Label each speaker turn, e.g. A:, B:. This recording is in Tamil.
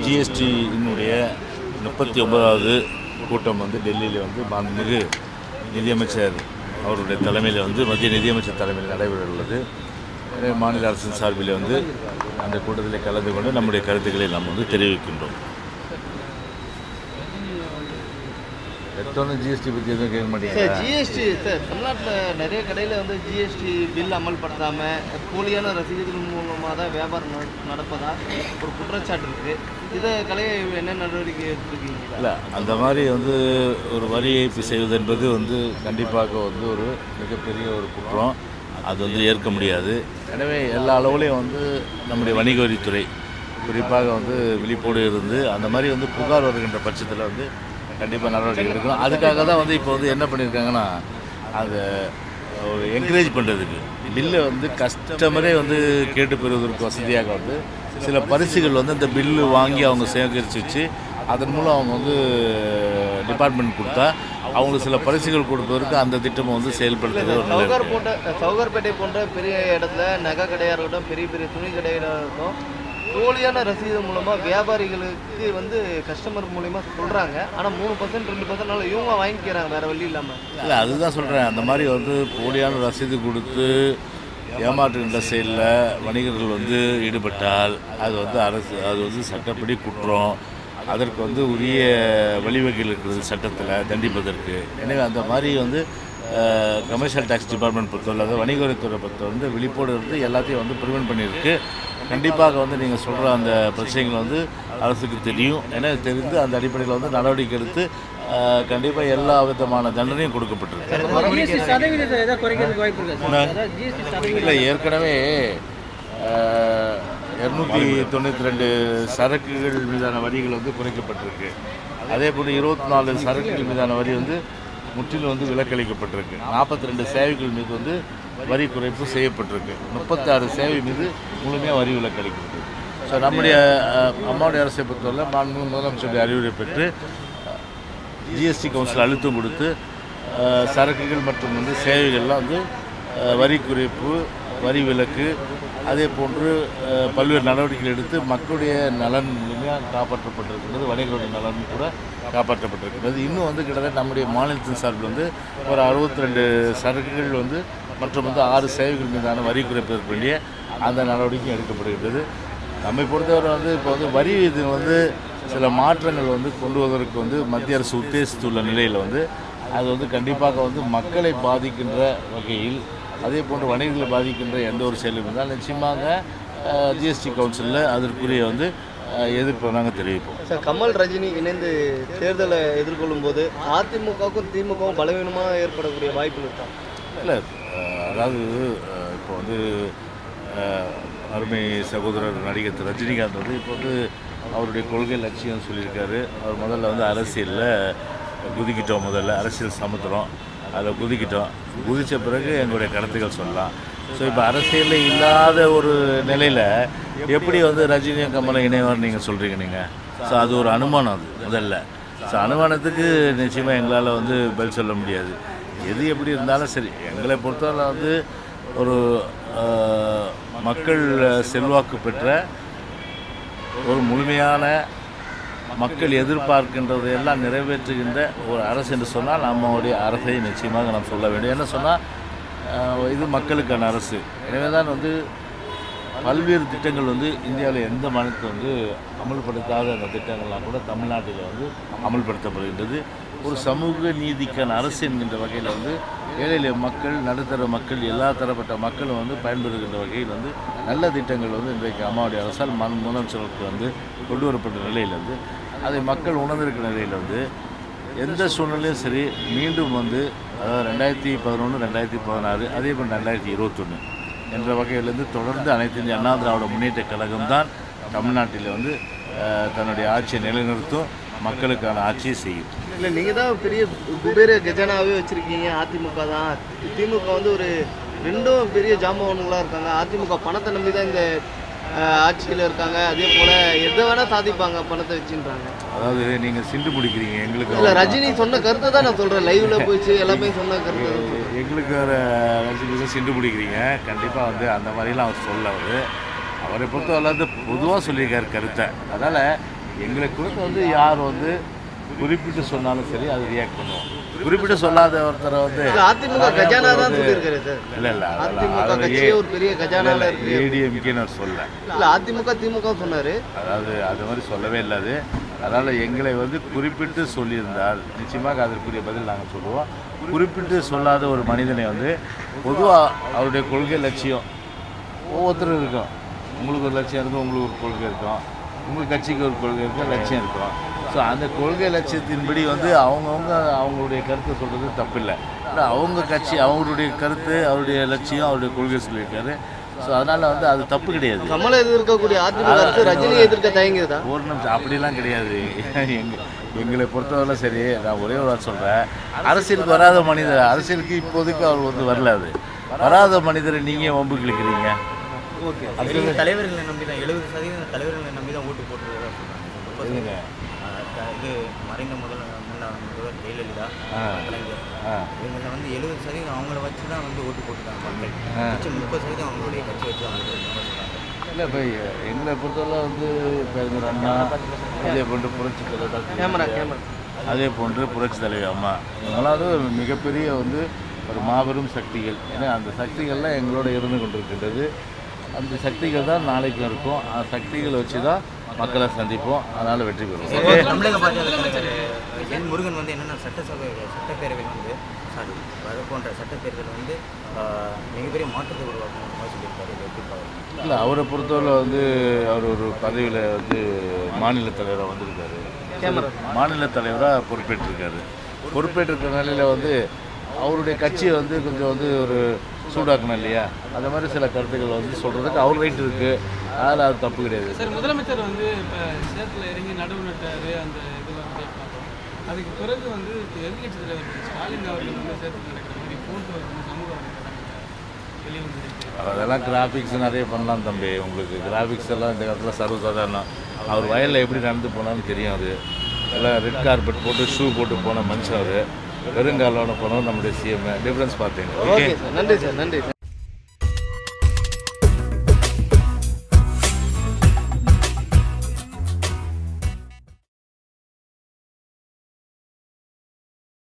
A: ஜிஎஸ்டியினுடைய முப்பத்தி ஒன்பதாவது கூட்டம் வந்து டெல்லியில் வந்து மாண்புமிகு நிதியமைச்சர் அவருடைய தலைமையில் வந்து மத்திய நிதியமைச்சர் தலைமையில் நடைபெற உள்ளது எனவே மாநில அரசின் சார்பில் வந்து அந்த கூட்டத்தில் கலந்து கொண்டு நம்முடைய கருத்துக்களை நாம் வந்து தெரிவிக்கின்றோம் எடுத்தோன்னு ஜிஎஸ்டி பற்றி எதுவும் கேட்க
B: சார்
A: மாட்டீங்களா
B: ஜிஎஸ்டி சார் தமிழ்நாட்டில் நிறைய கடையில் வந்து ஜிஎஸ்டி பில் அமல்படுத்தாமல் போலியான ரசீதுகள் மூலமாக தான் வியாபாரம் நட- நடப்பதா ஒரு குற்றச்சாட்டு இருக்குது இதை கலைய என்ன நடவடிக்கை எடுத்துருக்கீங்க
A: இல்லை அந்த மாதிரி வந்து ஒரு வரி ஏய்ப்பு செய்வது என்பது வந்து கண்டிப்பாக வந்து ஒரு மிகப்பெரிய ஒரு குற்றம் அது வந்து ஏற்க முடியாது எனவே எல்லா அளவுலேயும் வந்து நம்முடைய வணிக வரித்துறை குறிப்பாக வந்து விழிப்போடு இருந்து அந்த மாதிரி வந்து புகார் வருகின்ற பட்சத்தில் வந்து கண்டிப்பாக நடவடிக்கை எடுக்கணும் அதுக்காக தான் வந்து இப்போ வந்து என்ன பண்ணியிருக்காங்கன்னா அதை ஒரு என்கரேஜ் பண்ணுறதுக்கு பில்லை வந்து கஸ்டமரே வந்து கேட்டு பெறுவதற்கு வசதியாக வந்து சில பரிசுகள் வந்து அந்த பில்லு வாங்கி அவங்க சேகரித்து வச்சு அதன் மூலம் அவங்க வந்து டிபார்ட்மெண்ட் கொடுத்தா அவங்களுக்கு சில பரிசுகள் கொடுப்பதற்கு அந்த திட்டத்தை வந்து செயல்படுத்துறது ஒரு நல்ல
B: சவுகார் போன்ற சவுகார்பேட்டை போன்ற பெரிய இடத்துல நகை கடையாக இருக்கட்டும் பெரிய பெரிய துணி கடையாக இருக்கட்டும் போலியான ரசீது மூலமாக வியாபாரிகளுக்கு வந்து கஸ்டமர் மூலிமா சொல்கிறாங்க ஆனால் மூணு பர்சன்ட் ரெண்டு பர்சன்ட்னால இவங்க வாங்கிக்கிறாங்க வேறு வழி இல்லாமல்
A: இல்லை அதுதான் சொல்கிறேன் அந்த மாதிரி வந்து போலியான ரசீது கொடுத்து ஏமாற்றுகின்ற செயலில் வணிகர்கள் வந்து ஈடுபட்டால் அது வந்து அரசு அது வந்து சட்டப்படி குற்றம் அதற்கு வந்து உரிய வழிவகைகள் இருக்கிறது சட்டத்தில் தண்டிப்பதற்கு எனவே அந்த மாதிரி வந்து கமர்ஷியல் டேக்ஸ் டிபார்ட்மெண்ட் பொறுத்தவரை அதாவது வணிக வரித்துறை பொறுத்த வந்து விழிப்போடு இருந்து எல்லாத்தையும் வந்து ப்ரிவென்ட் பண்ணியிருக்கு கண்டிப்பாக வந்து நீங்கள் சொல்கிற அந்த பிரச்சனைகள் வந்து அரசுக்கு தெரியும் ஏன்னா தெரிந்து அந்த அடிப்படையில் வந்து நடவடிக்கை எடுத்து கண்டிப்பாக எல்லா விதமான தண்டனையும் கொடுக்கப்பட்டிருக்கு
C: ஜிஎஸ்டி சதவீதத்தை ஏதாவது குறைக்கிறதுக்கு வாய்ப்பு இருக்கா சார் அதாவது ஜிஎஸ்டி சதவீதம்
A: இல்லை ஏற்கனவே இரநூத்தி தொண்ணூற்றி ரெண்டு சரக்குகள் மீதான வரிகள் வந்து குறைக்கப்பட்டிருக்கு அதே போல் இருபத்தி நாலு சரக்குகள் மீதான வரி வந்து முற்றிலும் வந்து விலக்களிக்கப்பட்டிருக்கு நாற்பத்தி ரெண்டு சேவைகள் மீது வந்து வரி குறைப்பு செய்யப்பட்டிருக்கு முப்பத்தாறு சேவை மீது முழுமையாக வரி விலக்களிக்கப்பட்டிருக்கு ஸோ நம்முடைய அஹ், அம்மாவுடைய அரசை பொறுத்தவரை மாண்பு முதலமைச்சருடைய அறிவுரை பெற்று ஜிஎஸ்டி கவுன்சில் அழுத்தம் கொடுத்து அஹ், சரக்குகள் மற்றும் வந்து சேவைகள்லாம் வந்து அஹ், வரி குறைப்பு வரி விலக்கு அதே போன்று அஹ், பல்வேறு நடவடிக்கைகள் எடுத்து மக்களுடைய நலன் முழுமையாக காப்பாற்றப்பட்டிருக்கின்றது வணிகர்களுடைய நலன் கூட காப்பாற்றப்பட்டிருக்கின்றது இன்னும் வந்து கிட்டத்தட்ட நம்முடைய மாநிலத்தின் சார்பில் வந்து ஒரு அறுபத்தி ரெண்டு சரக்குகள் வந்து மற்றும் வந்து ஆறு சேவைகள் மீதான வரி குறைப்பதற்கு வேண்டிய அந்த நடவடிக்கை எடுக்கப்படுகின்றது நம்மை பொறுத்தவரை வந்து இப்போ வந்து வரி இது வந்து சில மாற்றங்கள் வந்து கொண்டு வருவதற்கு வந்து மத்திய அரசு உத்தேசித்துள்ள நிலையில் வந்து அது வந்து கண்டிப்பாக வந்து மக்களை பாதிக்கின்ற வகையில் அதே போன்று வணிகர்களை பாதிக்கின்ற எந்த ஒரு செயலும் இருந்தால் நிச்சயமாக ஜிஎஸ்டி கவுன்சிலில் அதற்குரிய வந்து அஹ், எதிர்ப்பை நாங்கள் தெரிவிப்போம்
B: சார் கமல் ரஜினி இணைந்து தேர்தலை எதிர்கொள்ளும் போது அதிமுகவுக்கும் திமுகவும் பலவீனமாக ஏற்படக்கூடிய வாய்ப்பு இருக்கா
A: இல்லை அதாவது அஹ், இப்போ வந்து அஹ், அருமை சகோதரர் நடிகர் திரு ரஜினிகாந்த் வந்து இப்போ வந்து அவருடைய கொள்கை லட்சியம் சொல்லியிருக்காரு அவர் முதல்ல வந்து அரசியலில் குதிக்கிட்டோம் முதல்ல அரசியல் சமுத்திரம் அதில் குதிக்கிட்டோம் குதித்த பிறகு எங்களுடைய கருத்துக்கள் சொல்லலாம் ஸோ இப்போ அரசியலில் இல்லாத ஒரு நிலையில் எப்படி வந்து ரஜினியும் கமலும் இணைவார் நீங்கள் சொல்கிறீங்க நீங்கள் ஸோ அது ஒரு அனுமானம் அது முதல்ல ஸோ அனுமானத்துக்கு நிச்சயமாக எங்களால் வந்து பதில் சொல்ல முடியாது எது எப்படி இருந்தாலும் சரி எங்களை பொறுத்தவரை வந்து ஒரு ஆஹ், மக்கள் செல்வாக்கு பெற்ற ஒரு முழுமையான மக்கள் எதிர்பார்க்கின்றதை எல்லாம் நிறைவேற்றுகின்ற ஒரு அரசு என்று சொன்னால் நம்மளுடைய அரசை நிச்சயமாக நாம் சொல்ல வேண்டும் என்ன சொன்னால் இது மக்களுக்கான அரசு எனவே தான் வந்து பல்வேறு திட்டங்கள் வந்து இந்தியாவில் எந்த மாநிலத்தில் வந்து அமல்படுத்தாத அந்த திட்டங்கள்லாம் கூட தமிழ்நாட்டில் வந்து அமல்படுத்தப்படுகின்றது ஒரு சமூக நீதிக்கான அரசு என்கின்ற வகையில் வந்து ஏழை எளிய மக்கள் நடுத்தர மக்கள் எல்லா தரப்பட்ட மக்களும் வந்து பயன்பெறுகின்ற வகையில் வந்து நல்ல திட்டங்கள் வந்து இன்றைக்கு அம்மாவுடைய அரசால் மன் முதலமைச்சருக்கு வந்து கொண்டு வரப்பட்ட நிலையில் வந்து அதை மக்கள் உணர்ந்திருக்கிற நிலையில் வந்து எந்த சூழ்நிலையும் சரி மீண்டும் வந்து அதாவது ரெண்டாயிரத்தி பதினொன்று ரெண்டாயிரத்தி பதினாறு அதே போல் ரெண்டாயிரத்தி இருபத்தொன்று என்ற வகையிலிருந்து தொடர்ந்து அனைத்து இந்திய அண்ணா திராவிட முன்னேற்ற கழகம் தான் தமிழ்நாட்டில் வந்து அஹ், தன்னுடைய ஆட்சியை நிலைநிறுத்தும் மக்களுக்கான ஆட்சியை செய்யும்
B: இல்லை நீங்கள் தான் பெரிய குபேர கஜானாவே வச்சுருக்கீங்க அதிமுக தான் திமுக வந்து ஒரு ரெண்டும் பெரிய ஜாம்பவன்களாக இருக்காங்க அதிமுக பணத்தை நம்பி தான் இந்த ஆட்சியில் இருக்காங்க அதே போல் எதை வேணால் சாதிப்பாங்க பணத்தை வச்சுன்றாங்க
A: அதாவது நீங்கள் சிண்டு முடிக்கிறீங்க எங்களுக்கு
B: இல்லை ரஜினி சொன்ன கருத்தை தான் நான் சொல்கிறேன் லைவில் போயிடுச்சு எல்லாமே சொன்ன கருத்து தான் சொல்றேன்.
A: எங்களுக்கு வேறு ரசிகர்கள் சிண்டு பிடிக்கிறீங்க கண்டிப்பாக வந்து அந்த மாதிரிலாம் அவர் சொல்ல அவர் அவரை பொறுத்தவரை வந்து பொதுவாக சொல்லியிருக்காரு கருத்தை அதனால் எங்களை குறித்து வந்து யார் வந்து குறிப்பிட்டு சொன்னாலும் சரி அது ரியாக்ட் பண்ணுவோம் குறிப்பிட்டு சொல்லாத ஒருத்தரை வந்து
B: இல்ல, அதிமுக கஜானா தான் சொல்லியிருக்காரு சார்
A: இல்லை இல்லை
B: அதிமுக கட்சியே ஒரு பெரிய கஜானால இருக்கு
A: ஏடிஎம்கே நான் சொல்ல
B: இல்ல அதிமுக திமுக சொன்னாரு
A: அதாவது அது மாதிரி சொல்லவே இல்லை அது அதனால் எங்களை வந்து குறிப்பிட்டு சொல்லியிருந்தால் நிச்சயமாக அதற்குரிய பதில் நாங்கள் சொல்லுவோம் குறிப்பிட்டு சொல்லாத ஒரு மனிதனை வந்து பொதுவாக அவருடைய கொள்கை லட்சியம் ஒவ்வொருத்தரும் இருக்கும் உங்களுக்கு ஒரு லட்சியம் இருக்கும் உங்களுக்கு ஒரு கொள்கை இருக்கும் உங்கள் கட்சிக்கு ஒரு கொள்கை இருக்கும் லட்சியம் இருக்கும் ஸோ அந்த கொள்கை லட்சியத்தின்படி வந்து அவங்கவுங்க அவங்களுடைய கருத்தை சொல்கிறது தப்பில்லை இல்லை அவங்க கட்சி அவங்களுடைய கருத்து அவருடைய லட்சியம் அவருடைய கொள்கை சொல்லியிருக்காரு ஸோ அதனால் வந்து அது தப்பு கிடையாது
B: கமலை எதிர்க்கக்கூடிய அதிமுக அரசு ரஜினியை எதிர்க்க தயங்குதா
A: ஒரு நிமிஷம் அப்படிலாம் கிடையாது எங்க எங்களை பொறுத்தவரை சரி நான் ஒரே ஒரு வார்த்தை சொல்கிறேன் அரசியலுக்கு வராத மனிதர் அரசியலுக்கு இப்போதைக்கு அவர் வந்து வரல அது வராத மனிதரை நீங்கள் வம்பு கிழக்கிறீங்க
D: பெரிய தலைவர்களை நம்பி தான் எழுபது சதவீதம் தலைவர்களை நம்பி தான் ஓட்டு போட்டுருக்கதா சொல்றாங்க
A: இல்லைங்க
D: ஆஹ் க- இது மறைந்த முதல் முன்னாள் முதல்வர் ஜெயலலிதா
A: ஆ.
D: கலைஞர்
A: ஆ
D: இவங்களை வந்து எழுபது சதவீதம் அவங்கள வச்சு தான் வந்து ஓட்டு போட்டுருக்காங்க மக்கள்
A: ஆ.
D: மிச்சம் முப்பது சதவீதம் அவங்களுடைய கட்சி வச்சு அவங்க சொல்றாங்க
A: இல்லை இப்போ எங்களை பொறுத்தவரை வந்து பேருந்தர் அண்ணா அதே போன்று புரட்சி தலைவர்
B: கேமரா
A: டாக்டர்
B: கேமரா
A: அதே போன்று புரட்சி தலைவர் அம்மா இவங்களாவது ஒரு மிகப்பெரிய வந்து ஒரு மாபெரும் சக்திகள் ஏன்னா அந்த சக்திகள்லாம் எங்களோட இருந்து கொண்டிருக்கின்றது அந்த சக்திகள் தான் நாளைக்கு இருக்கும் அந்த சக்திகளை வச்சு தான் மக்களை சந்திப்போம் அதனால் வெற்றி பெறுவோம் ஓகே
D: தமிழக பாஜக என் முருகன் வந்து என்னென்ன சட்டசபை சட்டப்பேரவை வந்து சாரி வர போன்ற சட்டப்பேரவையில் வந்து ஆஹ், மிகப்பெரிய மாற்றத்தை உருவாக்கணும் மாதிரி சொல்லியிருக்காரு இது எப்படி பார்க்குறீங்க?
A: இல்லை அவரை பொறுத்தவரை வந்து அவர் ஒரு பதவியில் வந்து மாநில தலைவராக வந்திருக்காரு
B: கேமரா
A: மாநில தலைவராக பொறுப்பேற்றிருக்காரு பொறுப்பேற்றிருக்க நிலையில் வந்து அவருடைய கட்சியை வந்து கொஞ்சம் வந்து ஒரு சூடாக்கணும் இல்லையா அந்த மாதிரி சில கருத்துக்கள் வந்து சொல்கிறதுக்கு அவர் ரைட் இருக்குது அதனால் அது தப்பு கிடையாது
E: சார் முதலமைச்சர் வந்து இப்போ சேத்துல இறங்கி நடுவு நட்டாரு அந்த இதில் வந்து பார்த்தோம் அதுக்கு பிறகு வந்து எதிர்கட்சி தலைவர் திரு ஸ்டாலின் அவர்கள் வந்து சேத்துல நடக்கிற மாதிரி போட்டோ வந்து சமூக வலைதளங்களில் வெளிவந்திருக்கு
A: அதெல்லாம் கிராஃபிக்ஸ் நிறைய பண்ணலாம் தம்பி உங்களுக்கு கிராஃபிக்ஸ் எல்லாம் இந்த காலத்தில் சர்வசாதாரணம் அவர் வயலில் எப்படி நடந்து போனாலும் தெரியும் அது எல்லாம் ரெட் கார்பெட் போட்டு ஷூ போட்டு போன மனுஷன் அவர் வெறுங்காலோட போனவர் நம்முடைய சிஎம் டிஃப்ரென்ஸ் பார்த்தீங்க ஓகே
B: ஓகே சார் நன்றி சார் நன்றி